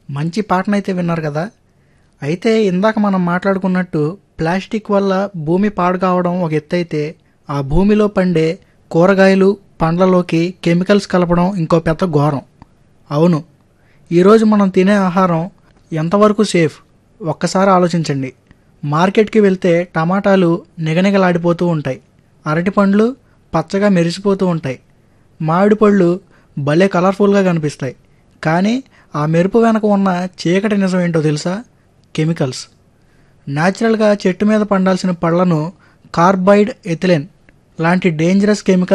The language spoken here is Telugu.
మంచి పాటనైతే విన్నారు కదా అయితే ఇందాక మనం మాట్లాడుకున్నట్టు ప్లాస్టిక్ వల్ల భూమి పాడు కావడం ఒక ఎత్తైతే ఆ భూమిలో పండే కూరగాయలు పండ్లలోకి కెమికల్స్ కలపడం ఇంకో పెద్ద ఘోరం అవును ఈరోజు మనం తినే ఆహారం ఎంతవరకు సేఫ్ ఒక్కసారి ఆలోచించండి మార్కెట్కి వెళ్తే టమాటాలు నిగనిగలాడిపోతూ ఉంటాయి అరటి పండ్లు పచ్చగా మెరిసిపోతూ ఉంటాయి మామిడి పళ్ళు భలే కలర్ఫుల్గా కనిపిస్తాయి కానీ ఆ మెరుపు వెనక ఉన్న చీకటి నిజం ఏంటో తెలుసా కెమికల్స్ న్యాచురల్గా చెట్టు మీద పండాల్సిన పళ్లను కార్బైడ్ ఎథిలెన్ లాంటి డేంజరస్ కెమికల్